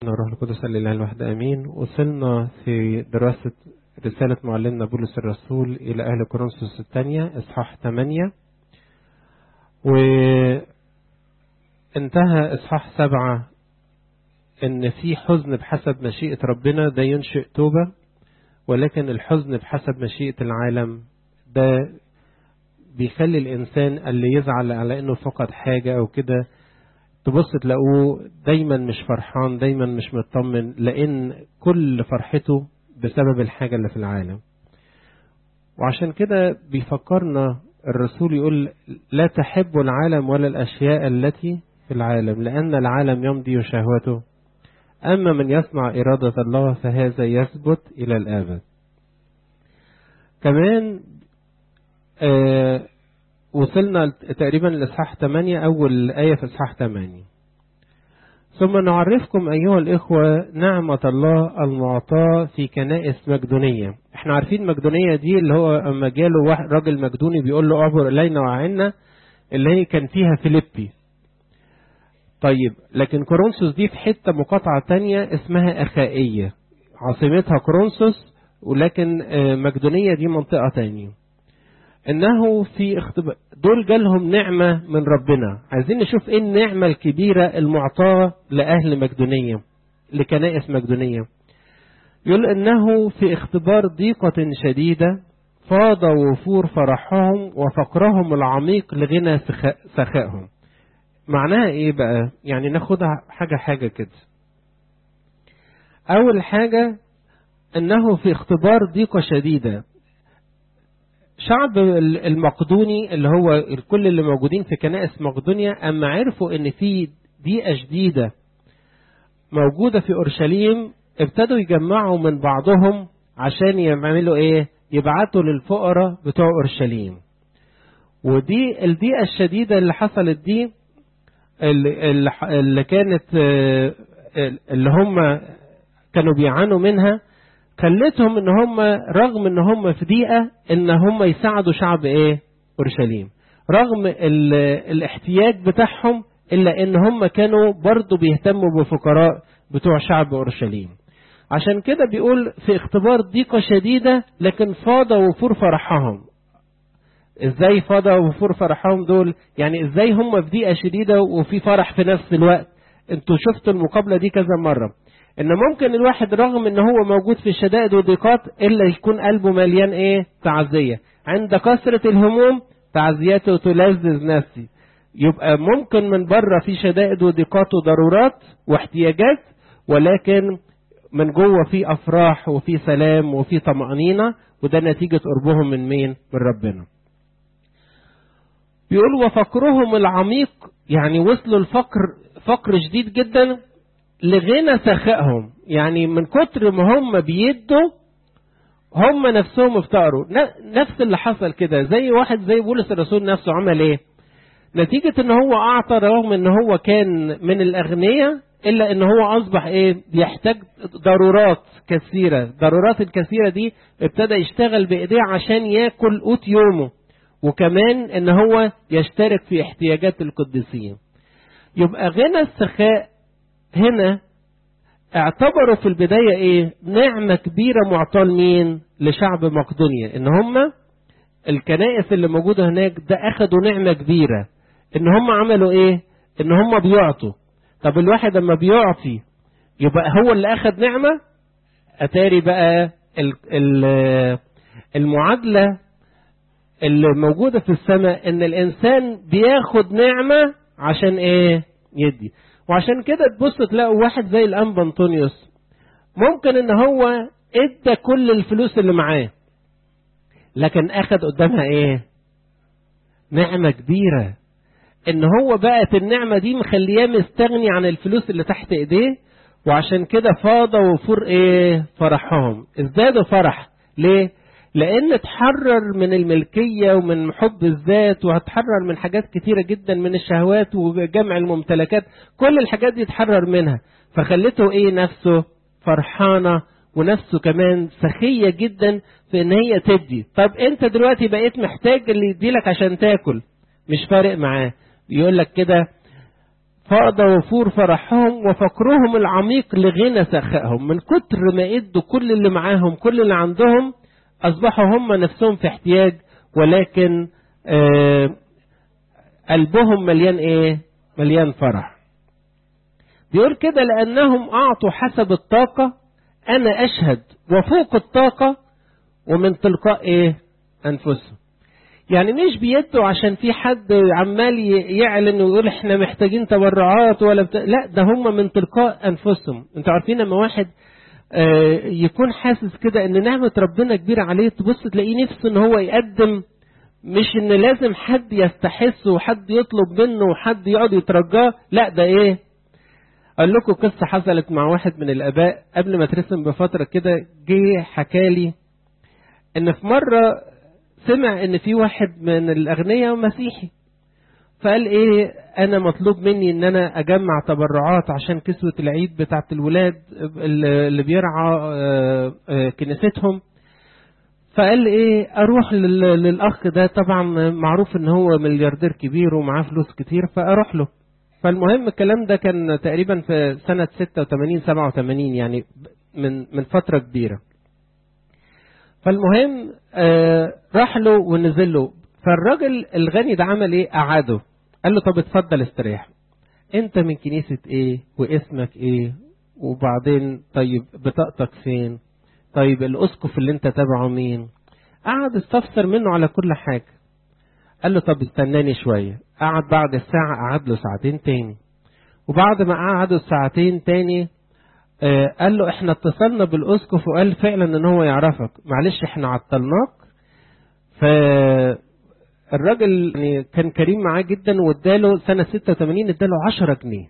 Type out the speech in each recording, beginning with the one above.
الروح القدس لله الواحد امين وصلنا في دراسة رسالة معلمنا بولس الرسول الى اهل كورنثوس الثانية اصحاح 8 وانتهى اصحاح 7 ان في حزن بحسب مشيئة ربنا ده ينشئ توبة ولكن الحزن بحسب مشيئة العالم ده بيخلي الانسان اللي يزعل على انه فقد حاجة او كده تبص تلاقوه دايما مش فرحان دايما مش مطمن لان كل فرحته بسبب الحاجة اللي في العالم وعشان كده بيفكرنا الرسول يقول لا تحبوا العالم ولا الأشياء التي في العالم لأن العالم يمضي شهوته أما من يصنع إرادة الله فهذا يثبت إلى الآبد كمان آه وصلنا تقريبا لإصحاح 8 أول آية في إصحاح 8 ثم نعرفكم أيها الإخوة نعمة الله المعطاة في كنائس مقدونية احنا عارفين مقدونية دي اللي هو أما جاله واحد راجل مقدوني بيقول له أعبر إلينا وعنا اللي هي كان فيها فيليبي طيب لكن كورنثوس دي في حتة مقاطعة تانية اسمها أخائية عاصمتها كورنثوس ولكن مقدونية دي منطقة تانية انه في اختبار دول جالهم نعمة من ربنا عايزين نشوف ايه النعمة الكبيرة المعطاة لأهل مقدونية لكنائس مقدونية يقول انه في اختبار ضيقة شديدة فاض وفور فرحهم وفقرهم العميق لغنى سخائهم معناها ايه بقى يعني ناخدها حاجة حاجة كده اول حاجة انه في اختبار ضيقة شديدة شعب المقدوني اللي هو الكل اللي موجودين في كنائس مقدونيا اما عرفوا ان في ضيقه شديده موجوده في اورشليم ابتدوا يجمعوا من بعضهم عشان يعملوا ايه يبعتوا للفقراء بتوع اورشليم ودي الضيقه الشديده اللي حصلت دي اللي, اللي كانت اللي هم كانوا بيعانوا منها خلتهم ان هم رغم ان هم في ضيقه ان هم يساعدوا شعب ايه اورشليم رغم الاحتياج بتاعهم الا ان هم كانوا برضو بيهتموا بفقراء بتوع شعب اورشليم عشان كده بيقول في اختبار ضيقه شديده لكن فاض وفور فرحهم ازاي فاض وفور فرحهم دول يعني ازاي هم في ضيقه شديده وفي فرح في نفس الوقت انتوا شفتوا المقابله دي كذا مره ان ممكن الواحد رغم ان هو موجود في الشدائد والضيقات الا يكون قلبه مليان ايه تعزيه عند كثره الهموم تعزيته تلذذ نفسي يبقى ممكن من بره في شدائد وضيقات وضرورات واحتياجات ولكن من جوه في افراح وفي سلام وفي طمانينه وده نتيجه قربهم من مين من ربنا بيقول وفقرهم العميق يعني وصلوا الفقر فقر شديد جدا لغنى سخائهم يعني من كتر ما هم بيدوا هم نفسهم افتقروا نفس اللي حصل كده زي واحد زي بولس الرسول نفسه عمل ايه نتيجة ان هو اعطى رغم ان هو كان من الاغنياء الا ان هو اصبح ايه بيحتاج ضرورات كثيرة ضرورات الكثيرة دي ابتدى يشتغل بايديه عشان ياكل قوت يومه وكمان ان هو يشترك في احتياجات القديسين يبقى غنى السخاء هنا اعتبروا في البداية ايه نعمة كبيرة معطاة لمين لشعب مقدونيا ان هم الكنائس اللي موجودة هناك ده اخدوا نعمة كبيرة ان هم عملوا ايه ان هم بيعطوا طب الواحد لما بيعطي يبقى هو اللي اخد نعمة اتاري بقى ال ال المعادلة اللي موجودة في السماء ان الانسان بياخد نعمة عشان ايه يدي وعشان كده تبص تلاقوا واحد زي الانبا انطونيوس ممكن ان هو ادى كل الفلوس اللي معاه لكن اخد قدامها ايه نعمة كبيرة ان هو بقت النعمة دي مخلياه مستغني عن الفلوس اللي تحت ايديه وعشان كده فاض وفور ايه فرحهم ازدادوا فرح ليه لان اتحرر من الملكية ومن حب الذات وهتحرر من حاجات كتيرة جدا من الشهوات وجمع الممتلكات كل الحاجات دي اتحرر منها فخلته ايه نفسه فرحانة ونفسه كمان سخية جدا في ان هي تدي طب انت دلوقتي بقيت محتاج اللي يديلك عشان تاكل مش فارق معاه يقول لك كده فاض وفور فرحهم وفقرهم العميق لغنى سخائهم من كتر ما ادوا كل اللي معاهم كل اللي عندهم اصبحوا هم نفسهم في احتياج ولكن آه قلبهم مليان ايه مليان فرح بيقول كده لانهم اعطوا حسب الطاقة انا اشهد وفوق الطاقة ومن تلقاء ايه انفسهم يعني مش بيدوا عشان في حد عمال يعلن ويقول احنا محتاجين تبرعات ولا بتا... لا ده هم من تلقاء انفسهم انتوا عارفين لما واحد آه يكون حاسس كده ان نعمة ربنا كبيرة عليه تبص تلاقيه نفسه ان هو يقدم مش ان لازم حد يستحسه وحد يطلب منه وحد يقعد يترجاه لا ده ايه اقول لكم قصة حصلت مع واحد من الاباء قبل ما ترسم بفترة كده جه حكالي ان في مرة سمع ان في واحد من الاغنياء مسيحي فقال ايه انا مطلوب مني ان انا اجمع تبرعات عشان كسوة العيد بتاعت الولاد اللي بيرعى كنيستهم فقال ايه اروح للاخ ده طبعا معروف ان هو ملياردير كبير ومعاه فلوس كتير فاروح له فالمهم الكلام ده كان تقريبا في سنة 86 87 يعني من من فترة كبيرة فالمهم آه راح له ونزل له فالراجل الغني ده عمل ايه قعده قال له طب اتفضل استريح انت من كنيسة ايه واسمك ايه وبعدين طيب بطاقتك فين طيب الاسقف اللي انت تابعه مين قعد استفسر منه على كل حاجة قال له طب استناني شوية قعد بعد الساعة قعد له ساعتين تاني وبعد ما قعدوا ساعتين تاني آه قال له احنا اتصلنا بالاسقف وقال فعلا ان هو يعرفك معلش احنا عطلناك فالراجل يعني كان كريم معاه جدا واداله سنة 86 اداله 10 جنيه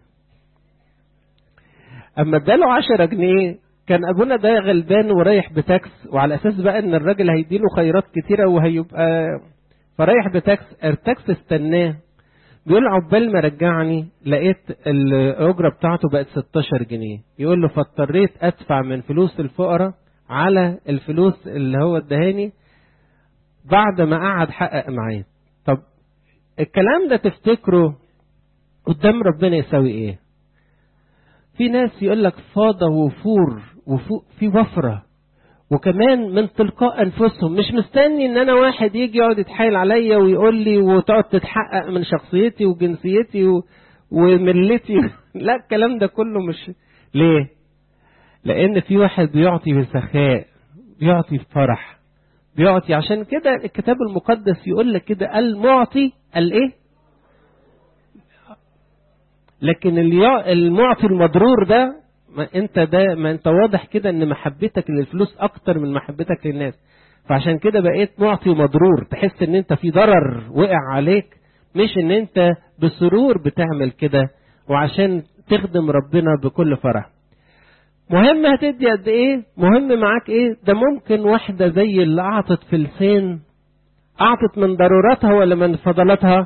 اما اداله 10 جنيه كان ابونا ده غلبان ورايح بتاكس وعلى اساس بقى ان الراجل هيديله خيرات كتيرة وهيبقى فرايح بتاكس التاكس استناه بيقول عقبال ما رجعني لقيت الاجره بتاعته بقت 16 جنيه يقول له فاضطريت ادفع من فلوس الفقراء على الفلوس اللي هو ادهاني بعد ما قعد حقق معايا طب الكلام ده تفتكره قدام ربنا يساوي ايه في ناس يقول لك فاض وفور وفوق في وفره وكمان من تلقاء انفسهم مش مستني ان انا واحد يجي يقعد يتحايل عليا ويقول لي وتقعد تتحقق من شخصيتي وجنسيتي و... وملتي لا الكلام ده كله مش ليه لان في واحد بيعطي بسخاء بيعطي بفرح بيعطي عشان كده الكتاب المقدس يقول لك كده المعطي الايه لكن المعطي المضرور ده ما انت ده ما انت واضح كده ان محبتك للفلوس اكتر من محبتك للناس فعشان كده بقيت معطي ومضرور تحس ان انت في ضرر وقع عليك مش ان انت بسرور بتعمل كده وعشان تخدم ربنا بكل فرح مهم هتدي قد ايه مهم معاك ايه ده ممكن واحدة زي اللي اعطت فلسين اعطت من ضروراتها ولا من فضلاتها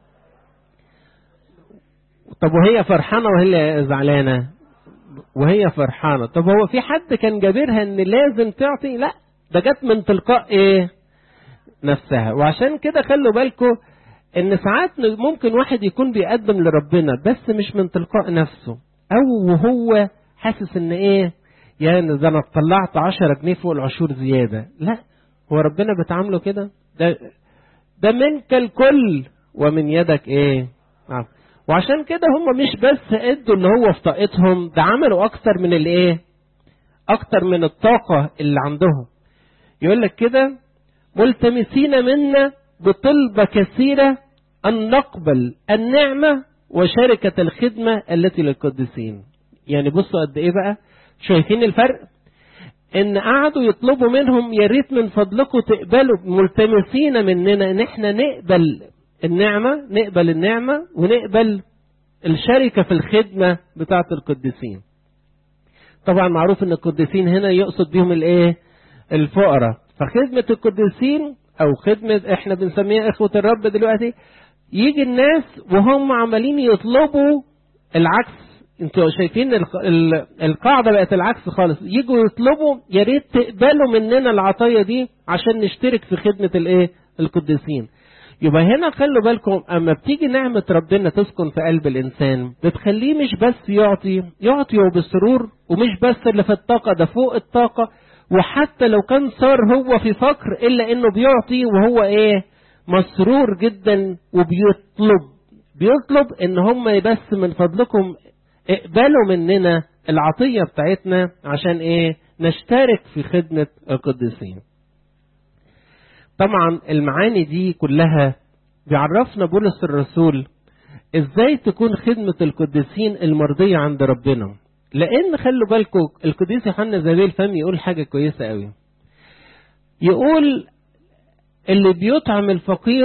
طب وهي فرحانة وهي زعلانة وهي فرحانة طب هو في حد كان جابرها ان لازم تعطي لا ده جت من تلقاء ايه نفسها وعشان كده خلوا بالكم ان ساعات ممكن واحد يكون بيقدم لربنا بس مش من تلقاء نفسه او وهو حاسس ان ايه يعني ده انا طلعت 10 جنيه فوق العشور زيادة لا هو ربنا بتعامله كده ده ده منك الكل ومن يدك ايه عفو وعشان كده هم مش بس ادوا اللي هو في طاقتهم ده عملوا اكتر من الايه اكتر من الطاقة اللي عندهم يقول لك كده ملتمسين منا بطلبة كثيرة أن نقبل النعمة وشركة الخدمة التي للقديسين يعني بصوا قد إيه بقى شايفين الفرق إن قعدوا يطلبوا منهم يا ريت من فضلكم تقبلوا ملتمسين مننا إن إحنا نقبل النعمة نقبل النعمة ونقبل الشركة في الخدمة بتاعة القديسين طبعا معروف ان القديسين هنا يقصد بهم الايه الفقراء فخدمة القديسين او خدمة احنا بنسميها اخوة الرب دلوقتي يجي الناس وهم عمالين يطلبوا العكس انتوا شايفين القاعدة بقت العكس خالص يجوا يطلبوا يا ريت تقبلوا مننا العطية دي عشان نشترك في خدمة الايه القديسين يبقى هنا خلوا بالكم اما بتيجي نعمة ربنا تسكن في قلب الانسان بتخليه مش بس يعطي يعطي وبسرور ومش بس اللي في الطاقة ده فوق الطاقة وحتى لو كان صار هو في فقر الا انه بيعطي وهو ايه مسرور جدا وبيطلب بيطلب ان هم بس من فضلكم اقبلوا مننا العطية بتاعتنا عشان ايه نشترك في خدمة القديسين طبعا المعاني دي كلها بيعرفنا بولس الرسول ازاي تكون خدمة القديسين المرضية عند ربنا لان خلوا بالكم القديس يوحنا زبيل فم يقول حاجة كويسة قوي يقول اللي بيطعم الفقير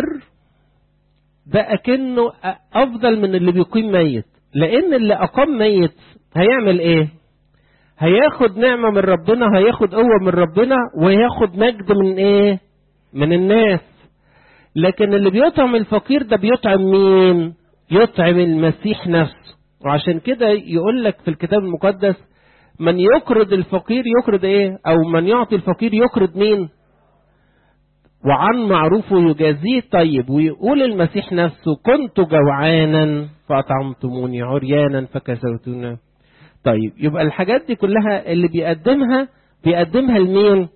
ده اكنه افضل من اللي بيقيم ميت لان اللي اقام ميت هيعمل ايه هياخد نعمة من ربنا هياخد قوة من ربنا وياخد مجد من ايه من الناس لكن اللي بيطعم الفقير ده بيطعم مين يطعم المسيح نفسه وعشان كده يقول لك في الكتاب المقدس من يقرض الفقير يقرض ايه او من يعطي الفقير يقرض مين وعن معروفه يجازيه طيب ويقول المسيح نفسه كنت جوعانا فأطعمتموني عريانا فكسوتونا طيب يبقى الحاجات دي كلها اللي بيقدمها بيقدمها لمين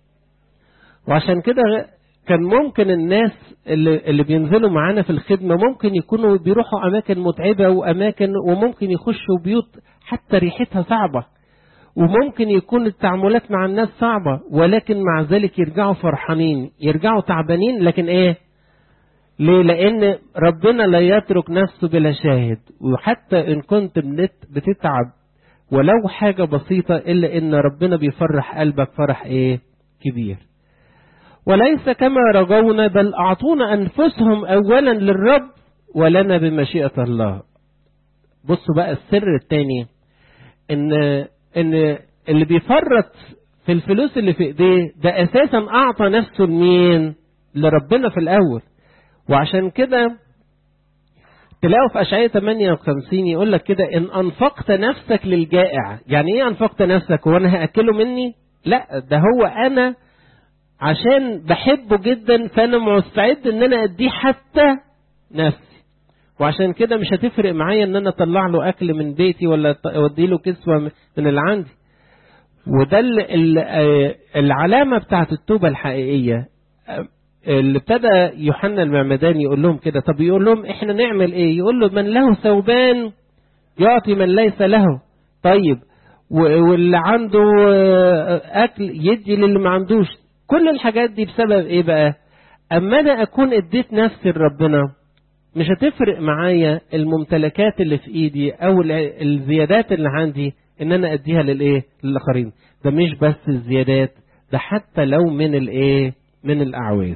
وعشان كده كان ممكن الناس اللي, اللي بينزلوا معانا في الخدمة ممكن يكونوا بيروحوا أماكن متعبة وأماكن وممكن يخشوا بيوت حتى ريحتها صعبة وممكن يكون التعاملات مع الناس صعبة ولكن مع ذلك يرجعوا فرحانين يرجعوا تعبانين لكن ايه ليه لان ربنا لا يترك نفسه بلا شاهد وحتى ان كنت بتتعب ولو حاجة بسيطة الا ان ربنا بيفرح قلبك فرح ايه كبير وليس كما رجونا بل اعطونا انفسهم اولا للرب ولنا بمشيئة الله بصوا بقى السر الثاني ان ان اللي بيفرط في الفلوس اللي في ايديه ده اساسا اعطى نفسه لمين لربنا في الاول وعشان كده تلاقوا في اشعياء 58 يقول لك كده ان انفقت نفسك للجائع يعني ايه انفقت نفسك وانا هاكله مني لا ده هو انا عشان بحبه جدا فانا مستعد ان انا اديه حتى نفسي وعشان كده مش هتفرق معايا ان انا اطلع له اكل من بيتي ولا اودي له كسوه من اللي عندي وده العلامه بتاعت التوبه الحقيقيه اللي ابتدى يوحنا المعمداني يقول لهم كده طب يقول لهم احنا نعمل ايه يقول له من له ثوبان يعطي من ليس له طيب واللي عنده اكل يدي للي ما عندوش كل الحاجات دي بسبب ايه بقى اما انا اكون اديت نفسي لربنا مش هتفرق معايا الممتلكات اللي في ايدي او الزيادات اللي عندي ان انا اديها للايه للاخرين ده مش بس الزيادات ده حتى لو من الايه من الاعواز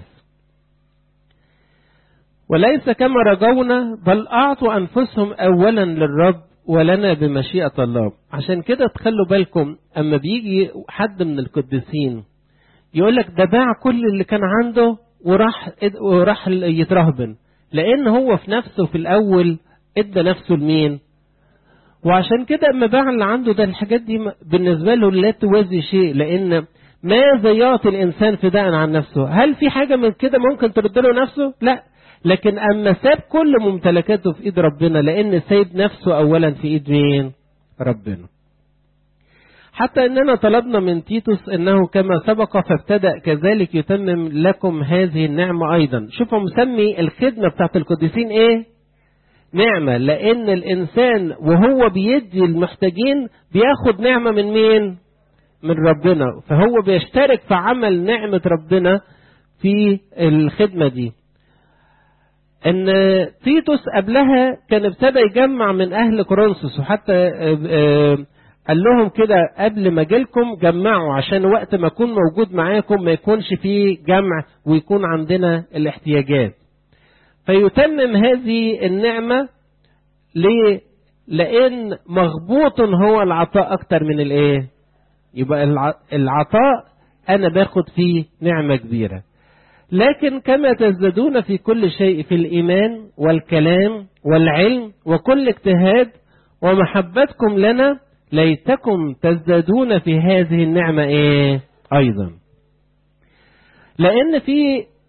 وليس كما رجونا بل اعطوا انفسهم اولا للرب ولنا بمشيئة الله عشان كده تخلوا بالكم اما بيجي حد من القديسين يقول لك ده باع كل اللي كان عنده وراح وراح يترهبن لان هو في نفسه في الاول ادى نفسه لمين وعشان كده اما باع اللي عنده ده الحاجات دي بالنسبه له لا توازي شيء لان ماذا يعطي الانسان فداء عن نفسه هل في حاجه من كده ممكن ترد له نفسه لا لكن اما ساب كل ممتلكاته في ايد ربنا لان سايب نفسه اولا في ايد مين ربنا حتى اننا طلبنا من تيتوس انه كما سبق فابتدأ كذلك يتمم لكم هذه النعمة ايضا شوفوا مسمي الخدمة بتاعت القديسين ايه نعمة لان الانسان وهو بيدي المحتاجين بياخد نعمة من مين من ربنا فهو بيشترك في عمل نعمة ربنا في الخدمة دي ان تيتوس قبلها كان ابتدى يجمع من اهل كورنثوس وحتى قال لهم كده قبل ما اجيلكم جمعوا عشان وقت ما اكون موجود معاكم ما يكونش فيه جمع ويكون عندنا الاحتياجات فيتمم هذه النعمة ليه لان مغبوط هو العطاء اكتر من الايه يبقى العطاء انا باخد فيه نعمة كبيرة لكن كما تزدادون في كل شيء في الايمان والكلام والعلم وكل اجتهاد ومحبتكم لنا ليتكم تزدادون في هذه النعمة ايه ايضا لان في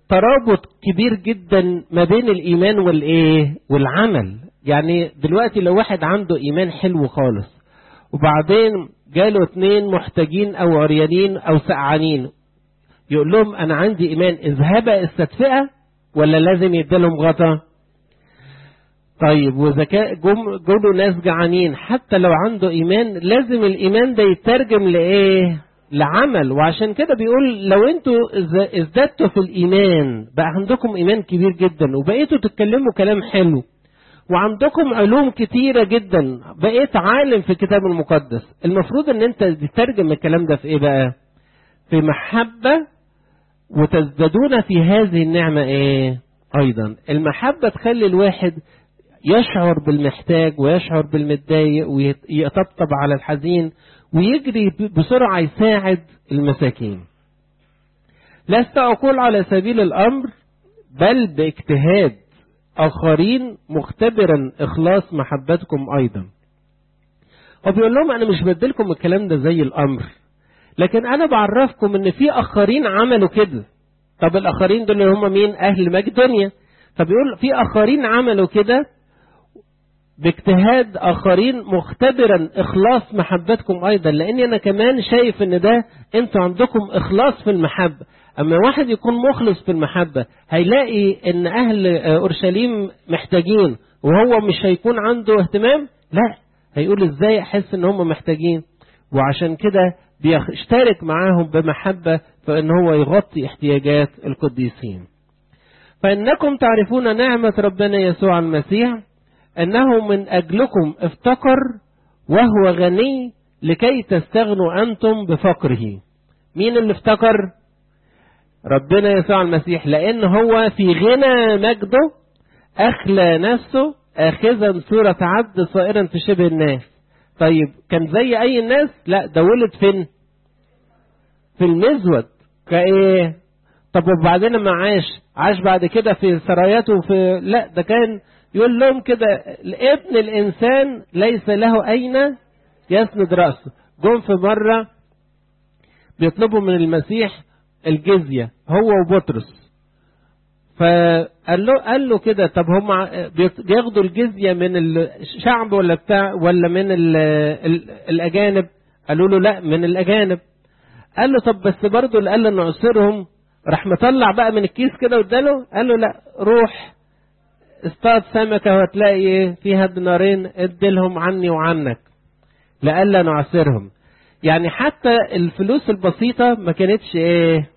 ترابط كبير جدا ما بين الايمان والايه والعمل يعني دلوقتي لو واحد عنده ايمان حلو خالص وبعدين جاله اتنين محتاجين او عريانين او سقعانين يقول لهم انا عندي ايمان اذهبا استدفئه ولا لازم يديلهم غطا طيب واذا جم جم ناس جعانين حتى لو عنده ايمان لازم الايمان ده يترجم لايه لعمل وعشان كده بيقول لو انتوا ازددتوا في الايمان بقى عندكم ايمان كبير جدا وبقيتوا تتكلموا كلام حلو وعندكم علوم كتيرة جدا بقيت عالم في الكتاب المقدس المفروض ان انت تترجم الكلام ده في ايه بقى في محبة وتزدادون في هذه النعمة ايه ايضا المحبة تخلي الواحد يشعر بالمحتاج ويشعر بالمتضايق ويطبطب على الحزين ويجري بسرعة يساعد المساكين لست أقول على سبيل الأمر بل باجتهاد آخرين مختبرا إخلاص محبتكم أيضا وبيقول لهم أنا مش بدلكم الكلام ده زي الأمر لكن أنا بعرفكم إن في آخرين عملوا كده طب الآخرين دول اللي هم مين أهل مقدونيا فبيقول في آخرين عملوا كده باجتهاد آخرين مختبرا إخلاص محبتكم أيضا لأني أنا كمان شايف إن ده أنتوا عندكم إخلاص في المحبة أما واحد يكون مخلص في المحبة هيلاقي إن أهل أورشليم محتاجين وهو مش هيكون عنده اهتمام لا هيقول إزاي أحس إن هم محتاجين وعشان كده بيشترك معاهم بمحبة فإن هو يغطي احتياجات القديسين فإنكم تعرفون نعمة ربنا يسوع المسيح أنه من أجلكم افتقر وهو غني لكي تستغنوا أنتم بفقره مين اللي افتقر ربنا يسوع المسيح لأن هو في غنى مجده أخلى نفسه آخذا صورة عبد صائرا في شبه الناس طيب كان زي أي الناس لا ده ولد فين في المزود كايه طب وبعدين لما عاش عاش بعد كده في سراياته في لا ده كان يقول لهم كده ابن الانسان ليس له اين يسند راسه جم في مره بيطلبوا من المسيح الجزيه هو وبطرس فقال له قال له كده طب هم بياخدوا الجزيه من الشعب ولا بتاع ولا من ال ال الاجانب قالوا له لا من الاجانب قال له طب بس برضه اللي قال له نعصرهم راح مطلع بقى من الكيس كده واداله قال له لا روح اصطاد سمكة وهتلاقي ايه فيها دينارين اديلهم عني وعنك لألا نعصرهم يعني حتى الفلوس البسيطة ما كانتش ايه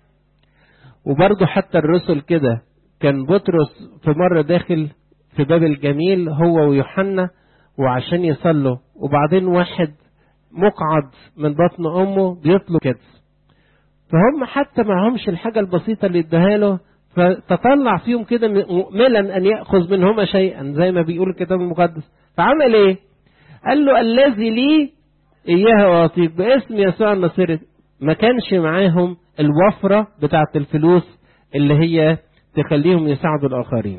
وبرضه حتى الرسل كده كان بطرس في مرة داخل في باب الجميل هو ويوحنا وعشان يصلوا وبعدين واحد مقعد من بطن امه بيطلب كده فهم حتى معهمش الحاجة البسيطة اللي اداها له فتطلع فيهم كده مؤملا ان ياخذ منهما شيئا زي ما بيقول الكتاب المقدس فعمل ايه قال له الذي لي اياه اعطيك باسم يسوع النصيري ما كانش معاهم الوفره بتاعه الفلوس اللي هي تخليهم يساعدوا الاخرين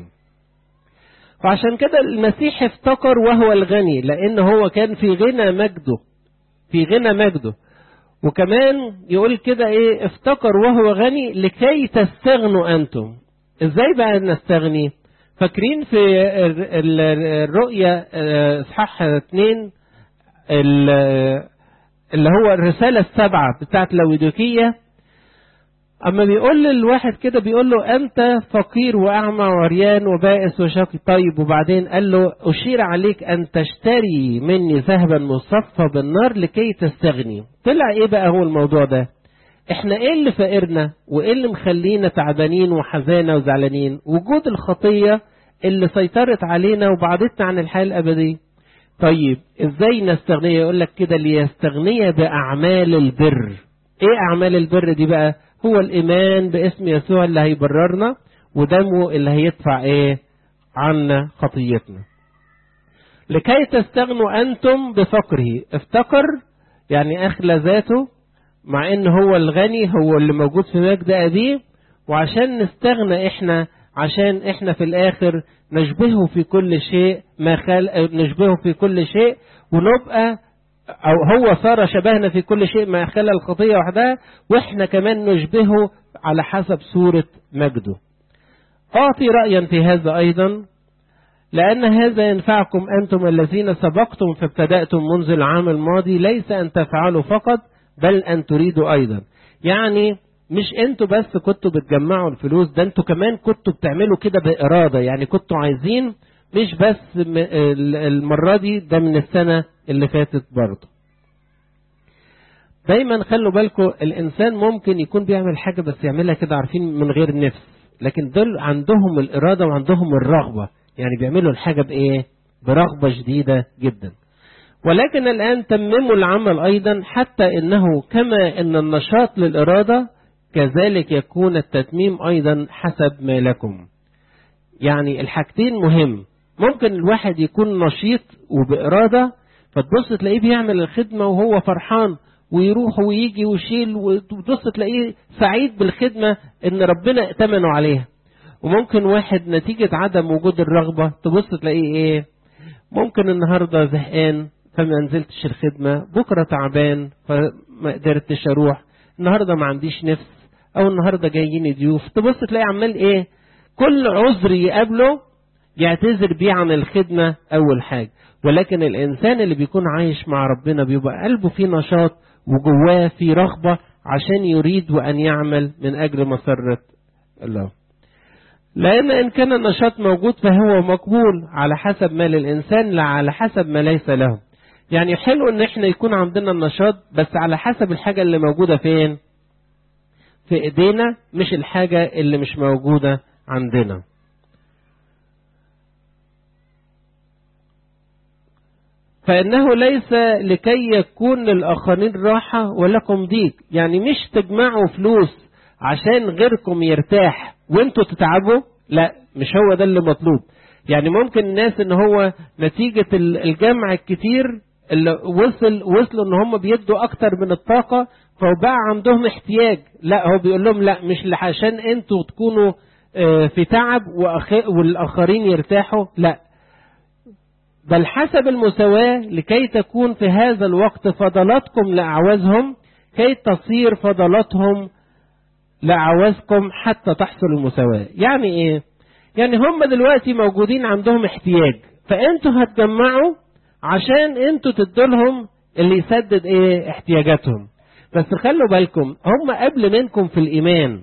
وعشان كده المسيح افتكر وهو الغني لان هو كان في غنى مجده في غنى مجده وكمان يقول كده ايه افتكر وهو غني لكي تستغنوا انتم ازاي بقى نستغني فاكرين في الرؤية اصحاح اتنين اللي هو الرسالة السبعة بتاعت لويدوكية اما بيقول للواحد كده بيقول له انت فقير واعمى وعريان وبائس وشقي طيب وبعدين قال له اشير عليك ان تشتري مني ذهبا مصفى بالنار لكي تستغني طلع ايه بقى هو الموضوع ده احنا ايه اللي فقرنا وايه اللي مخلينا تعبانين وحزانه وزعلانين وجود الخطيه اللي سيطرت علينا وبعدتنا عن الحياه الابديه طيب ازاي نستغني يقول لك كده ليستغني باعمال البر ايه اعمال البر دي بقى هو الإيمان باسم يسوع اللي هيبررنا ودمه اللي هيدفع إيه عنا خطيتنا لكي تستغنوا أنتم بفقره افتقر يعني أخلى ذاته مع إن هو الغني هو اللي موجود في مجد أبيه وعشان نستغنى إحنا عشان إحنا في الآخر نشبهه في كل شيء ما خلق نشبهه في كل شيء ونبقى أو هو صار شبهنا في كل شيء ما خلى الخطية وحدها وإحنا كمان نشبهه على حسب صورة مجده أعطي رأيا في هذا أيضا لأن هذا ينفعكم أنتم الذين سبقتم فابتدأتم منذ العام الماضي ليس أن تفعلوا فقط بل أن تريدوا أيضا يعني مش انتوا بس كنتوا بتجمعوا الفلوس ده انتوا كمان كنتوا بتعملوا كده بإرادة يعني كنتوا عايزين مش بس المرة دي ده من السنة اللي فاتت برضه دايما خلوا بالكم الإنسان ممكن يكون بيعمل حاجة بس يعملها كده عارفين من غير نفس لكن دول عندهم الإرادة وعندهم الرغبة يعني بيعملوا الحاجة بإيه برغبة شديدة جدا ولكن الآن تمموا العمل أيضا حتى إنه كما إن النشاط للإرادة كذلك يكون التتميم أيضا حسب ما لكم يعني الحاجتين مهم ممكن الواحد يكون نشيط وبإرادة فتبص تلاقيه بيعمل الخدمة وهو فرحان ويروح ويجي ويشيل وتبص تلاقيه سعيد بالخدمة إن ربنا ائتمنوا عليها وممكن واحد نتيجة عدم وجود الرغبة تبص تلاقيه إيه ممكن النهاردة زهقان فما نزلتش الخدمة بكرة تعبان فما قدرتش أروح النهاردة ما عنديش نفس أو النهاردة جايين ضيوف تبص تلاقي عمال إيه كل عذر يقابله يعتذر بيه عن الخدمة أول حاجة ولكن الإنسان اللي بيكون عايش مع ربنا بيبقى قلبه فيه نشاط وجواه فيه رغبة عشان يريد وأن يعمل من أجل مسرة الله لأن إن كان النشاط موجود فهو مقبول على حسب ما للإنسان لا على حسب ما ليس له يعني حلو إن إحنا يكون عندنا النشاط بس على حسب الحاجة اللي موجودة فين في إيدينا مش الحاجة اللي مش موجودة عندنا فإنه ليس لكي يكون للآخرين راحة ولكم ضيق يعني مش تجمعوا فلوس عشان غيركم يرتاح وانتوا تتعبوا لا مش هو ده اللي مطلوب يعني ممكن الناس ان هو نتيجة الجمع الكتير اللي وصل وصلوا ان هم بيدوا اكتر من الطاقة فبقى عندهم احتياج لا هو بيقول لهم لا مش عشان انتوا تكونوا في تعب والاخرين يرتاحوا لا بل حسب المساواة لكي تكون في هذا الوقت فضلاتكم لأعوازهم كي تصير فضلاتهم لأعوازكم حتى تحصل المساواة يعني ايه يعني هم دلوقتي موجودين عندهم احتياج فانتوا هتجمعوا عشان انتوا تدولهم اللي يسدد ايه احتياجاتهم بس خلوا بالكم هم قبل منكم في الايمان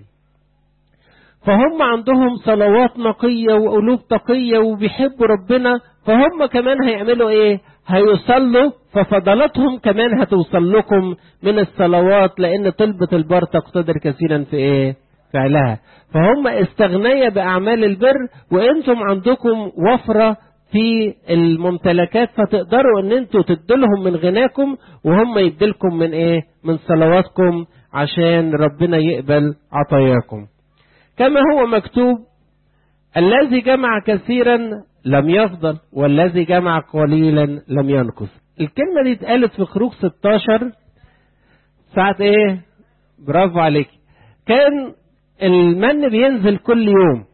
فهم عندهم صلوات نقية وقلوب تقية وبيحبوا ربنا فهم كمان هيعملوا ايه هيصلوا ففضلاتهم كمان هتوصل لكم من الصلوات لان طلبة البر تقتدر كثيرا في ايه فعلها فهم استغنية باعمال البر وانتم عندكم وفرة في الممتلكات فتقدروا ان انتوا تدلهم من غناكم وهم يدلكم من ايه من صلواتكم عشان ربنا يقبل عطاياكم كما هو مكتوب الذي جمع كثيرا لم يفضل والذي جمع قليلا لم ينقص الكلمة دي اتقالت في خروج 16 ساعة ايه برافو عليك كان المن بينزل كل يوم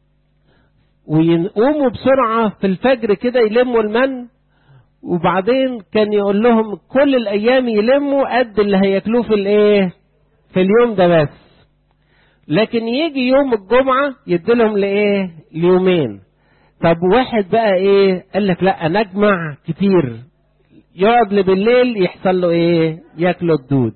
ويقوموا بسرعة في الفجر كده يلموا المن وبعدين كان يقول لهم كل الأيام يلموا قد اللي هياكلوه في الايه في اليوم ده بس لكن يجي يوم الجمعة يديلهم لإيه ليومين طب واحد بقى إيه قال لك لا أنا أجمع كتير يقعد بالليل يحصل له إيه ياكله الدود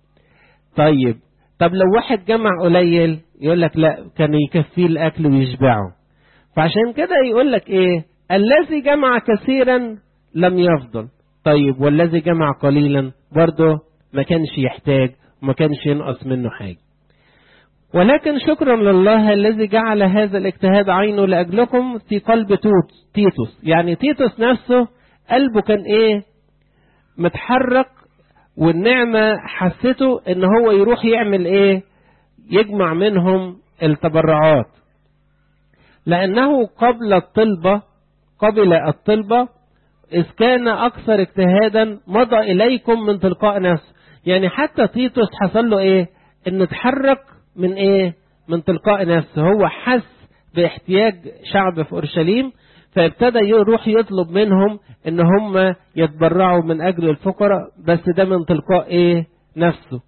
طيب طب لو واحد جمع قليل يقول لك لا كان يكفيه الأكل ويشبعه فعشان كده يقول لك إيه الذي جمع كثيرا لم يفضل طيب والذي جمع قليلا برضه ما كانش يحتاج وما كانش ينقص منه حاجة ولكن شكرا لله الذي جعل هذا الاجتهاد عينه لأجلكم في قلب تيتوس يعني تيتوس نفسه قلبه كان ايه متحرك والنعمة حسته ان هو يروح يعمل ايه يجمع منهم التبرعات لأنه قبل الطلبة قبل الطلبة إذ كان أكثر اجتهادا مضى إليكم من تلقاء نفسه يعني حتى تيتوس حصل له إيه إن اتحرك من إيه من تلقاء نفسه هو حس باحتياج شعب في أورشليم فابتدى يروح يطلب منهم ان هم يتبرعوا من اجل الفقراء بس ده من تلقاء ايه نفسه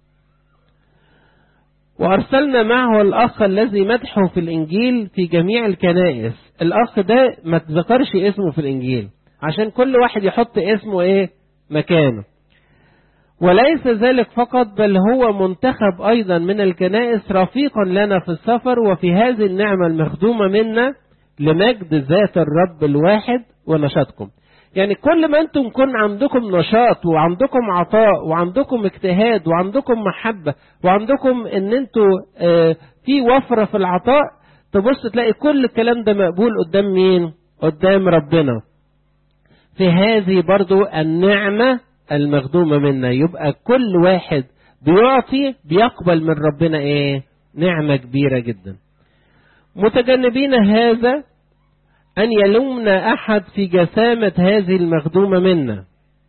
وارسلنا معه الاخ الذي مدحه في الانجيل في جميع الكنائس الاخ ده ما تذكرش اسمه في الانجيل عشان كل واحد يحط اسمه ايه مكانه وليس ذلك فقط بل هو منتخب أيضا من الكنائس رفيقا لنا في السفر وفي هذه النعمة المخدومة منا لمجد ذات الرب الواحد ونشاطكم يعني كل ما انتم كن عندكم نشاط وعندكم عطاء وعندكم اجتهاد وعندكم محبة وعندكم ان انتوا اه في وفرة في العطاء تبص تلاقي كل الكلام ده مقبول قدام مين قدام ربنا في هذه برضو النعمة المخدومة منا يبقى كل واحد بيعطي بيقبل من ربنا ايه نعمة كبيرة جدا متجنبين هذا أن يلومنا أحد في جسامة هذه المخدومة منا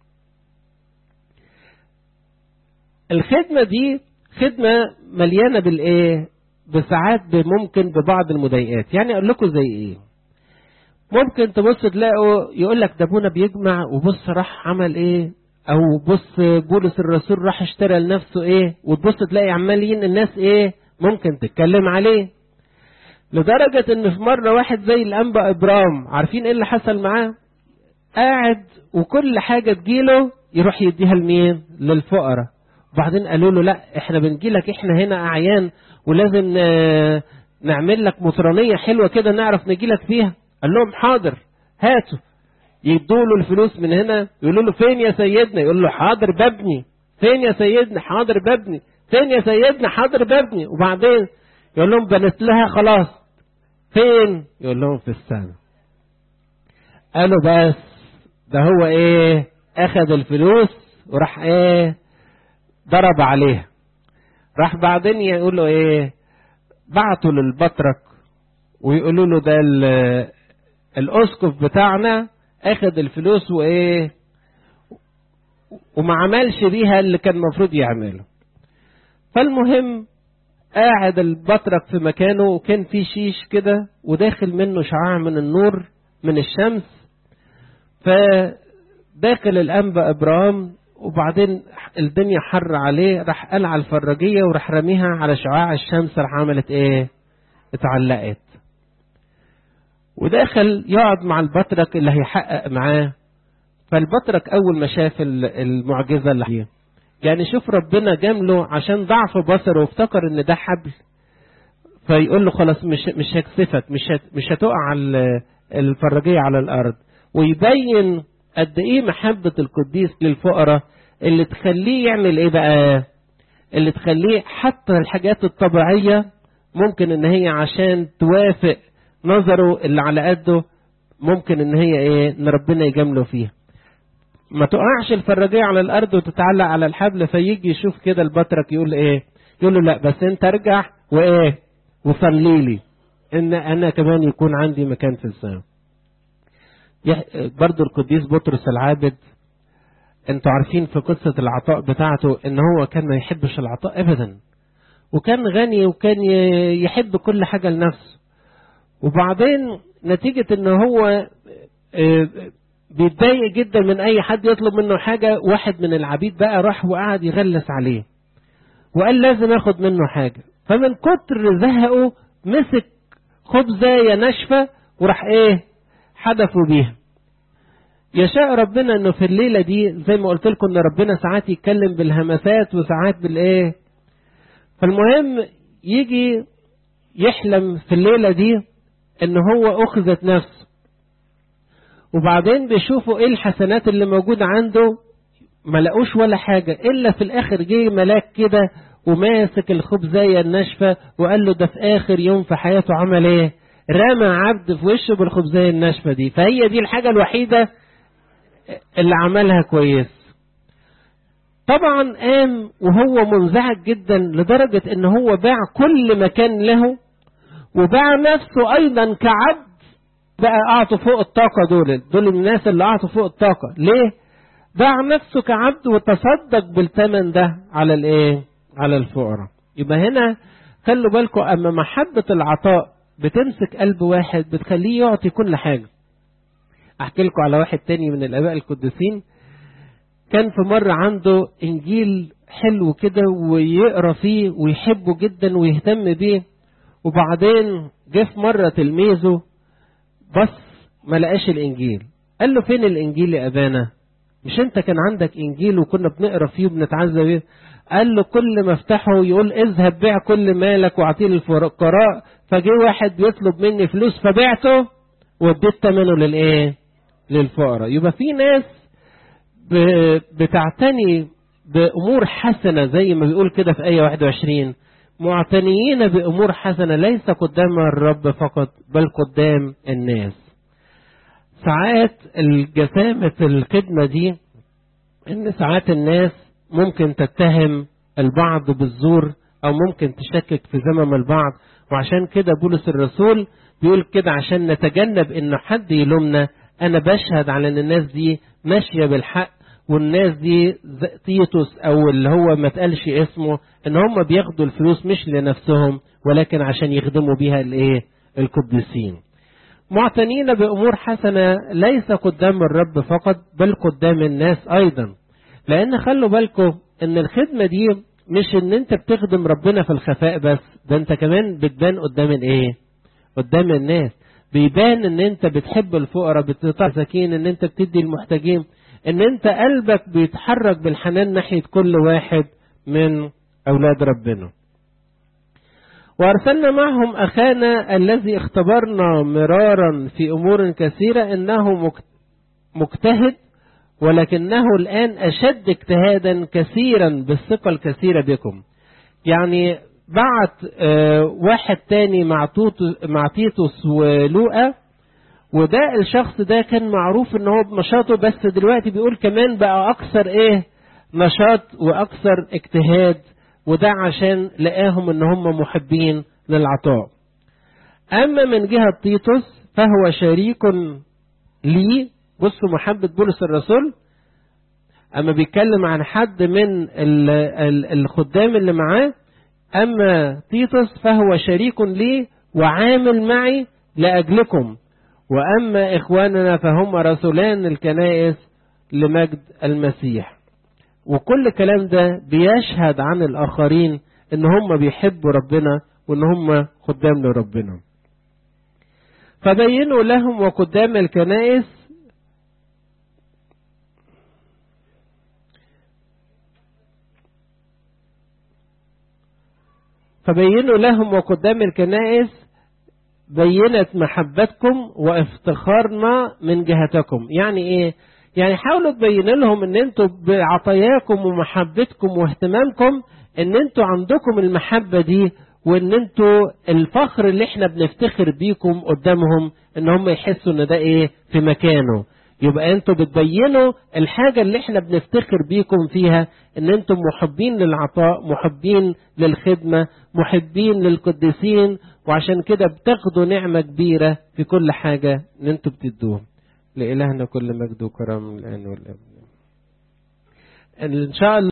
الخدمة دي خدمة مليانة بالإيه بساعات ممكن ببعض المضايقات يعني أقول لكم زي إيه ممكن تبص تلاقوا يقول لك ده ابونا بيجمع وبص راح عمل ايه او بص بولس الرسول راح اشترى لنفسه ايه وتبص تلاقي عمالين الناس ايه ممكن تتكلم عليه لدرجة ان في مرة واحد زي الانبا ابرام عارفين ايه اللي حصل معاه قاعد وكل حاجة تجيله يروح يديها لمين للفقراء وبعدين قالوا له لا احنا بنجيلك احنا هنا اعيان ولازم نعمل لك مطرانية حلوة كده نعرف نجيلك فيها قال لهم حاضر هاتوا يدوا له الفلوس من هنا يقولوا له فين يا سيدنا يقول له حاضر ببني فين يا سيدنا حاضر ببني فين يا سيدنا حاضر ببني وبعدين يقول لهم بنت لها خلاص فين يقول لهم في السنة قالوا بس ده هو ايه اخذ الفلوس وراح ايه ضرب عليها راح بعدين يقول له ايه بعتوا للبطرك ويقولوا له ده الاسقف بتاعنا اخد الفلوس وايه وما عملش بيها اللي كان المفروض يعمله فالمهم قاعد البطرك في مكانه وكان في شيش كده وداخل منه شعاع من النور من الشمس فداخل الانبا ابراهيم وبعدين الدنيا حر عليه راح قلع الفراجيه وراح رميها على شعاع الشمس راح عملت ايه اتعلقت وداخل يقعد مع البطرك اللي هيحقق معاه فالبطرك اول ما شاف المعجزه اللي هي يعني شوف ربنا جامله عشان ضعف بصره وافتكر ان ده حبل فيقول له خلاص مش مش هكسفك مش مش هتقع الفراجيه على الارض ويبين قد ايه محبه القديس للفقراء اللي تخليه يعمل ايه بقى اللي تخليه حتى الحاجات الطبيعيه ممكن ان هي عشان توافق نظره اللي على قده ممكن ان هي ايه ان ربنا يجامله فيها ما تقعش الفراجية على الارض وتتعلق على الحبل فيجي يشوف كده البطرك يقول ايه يقول له لا بس انت ارجع وايه وصلي لي ان انا كمان يكون عندي مكان في السماء برضو القديس بطرس العابد انتوا عارفين في قصة العطاء بتاعته ان هو كان ما يحبش العطاء ابدا وكان غني وكان يحب كل حاجة لنفسه وبعدين نتيجة ان هو بيتضايق جدا من اي حد يطلب منه حاجة واحد من العبيد بقى راح وقعد يغلس عليه وقال لازم اخد منه حاجة فمن كتر زهقه مسك خبزة ناشفة وراح ايه حدفوا بيها يشاء ربنا انه في الليلة دي زي ما قلت لكم ان ربنا ساعات يتكلم بالهمسات وساعات بالايه فالمهم يجي يحلم في الليلة دي ان هو اخذت نفسه وبعدين بيشوفوا ايه الحسنات اللي موجودة عنده ما لقوش ولا حاجة الا في الاخر جه ملاك كده وماسك الخبزية الناشفة وقال له ده في اخر يوم في حياته عمل ايه رمى عبد في وشه بالخبزية الناشفة دي فهي دي الحاجة الوحيدة اللي عملها كويس طبعا قام وهو منزعج جدا لدرجة ان هو باع كل مكان له وباع نفسه ايضا كعبد بقى اعطوا فوق الطاقة دول دول الناس اللي اعطوا فوق الطاقة ليه باع نفسه كعبد وتصدق بالثمن ده على الايه على الفقراء يبقى هنا خلوا بالكم اما محبة العطاء بتمسك قلب واحد بتخليه يعطي كل حاجة احكي لكم على واحد تاني من الاباء القديسين كان في مرة عنده انجيل حلو كده ويقرا فيه ويحبه جدا ويهتم بيه وبعدين جه في مرة تلميذه بص ما لقاش الانجيل قال له فين الانجيل يا ابانا مش انت كان عندك انجيل وكنا بنقرا فيه وبنتعزى بيه قال له كل ما افتحه يقول اذهب بيع كل مالك واعطيه للفقراء فجه واحد بيطلب مني فلوس فبعته واديت ثمنه للايه للفقراء يبقى في ناس بتعتني بامور حسنه زي ما بيقول كده في ايه 21 معتنيين بامور حسنه ليس قدام الرب فقط بل قدام الناس ساعات الجسامة الخدمة دي ان ساعات الناس ممكن تتهم البعض بالزور او ممكن تشكك في ذمم البعض وعشان كده بولس الرسول بيقول كده عشان نتجنب ان حد يلومنا انا بشهد على ان الناس دي ماشية بالحق والناس دي تيتوس او اللي هو ما تقالش اسمه ان هم بياخدوا الفلوس مش لنفسهم ولكن عشان يخدموا بيها الايه القديسين معتنين بامور حسنه ليس قدام الرب فقط بل قدام الناس ايضا لان خلوا بالكم ان الخدمه دي مش ان انت بتخدم ربنا في الخفاء بس ده انت كمان بتبان قدام الايه قدام الناس بيبان ان انت بتحب الفقراء بتطلع مساكين ان انت بتدي المحتاجين ان انت قلبك بيتحرك بالحنان ناحيه كل واحد من اولاد ربنا وارسلنا معهم اخانا الذي اختبرنا مرارا في امور كثيره انه مجتهد ولكنه الان اشد اجتهادا كثيرا بالثقه الكثيره بكم يعني بعت اه واحد تاني مع, مع تيتوس ولوقا وده الشخص ده كان معروف ان هو بنشاطه بس دلوقتي بيقول كمان بقى اكثر ايه نشاط واكثر اجتهاد وده عشان لقاهم ان هم محبين للعطاء اما من جهة تيتوس فهو شريك لي بصوا محبة بولس الرسول اما بيتكلم عن حد من الخدام اللي معاه اما تيتوس فهو شريك لي وعامل معي لاجلكم واما اخواننا فهم رسولان الكنائس لمجد المسيح وكل الكلام ده بيشهد عن الآخرين إن هم بيحبوا ربنا وإن هم خدام لربنا فبينوا لهم وقدام الكنائس فبينوا لهم وقدام الكنائس بينت محبتكم وافتخارنا من جهتكم يعني ايه يعني حاولوا تبين لهم ان انتوا بعطاياكم ومحبتكم واهتمامكم ان انتوا عندكم المحبة دي وان انتوا الفخر اللي احنا بنفتخر بيكم قدامهم ان هم يحسوا ان ده ايه في مكانه يبقى انتوا بتبينوا الحاجة اللي احنا بنفتخر بيكم فيها ان انتم محبين للعطاء محبين للخدمة محبين للقديسين وعشان كده بتاخدوا نعمة كبيرة في كل حاجة ان انتوا بتدوهم لإلهنا كل مجد وكرم الآن والأبد إن شاء الله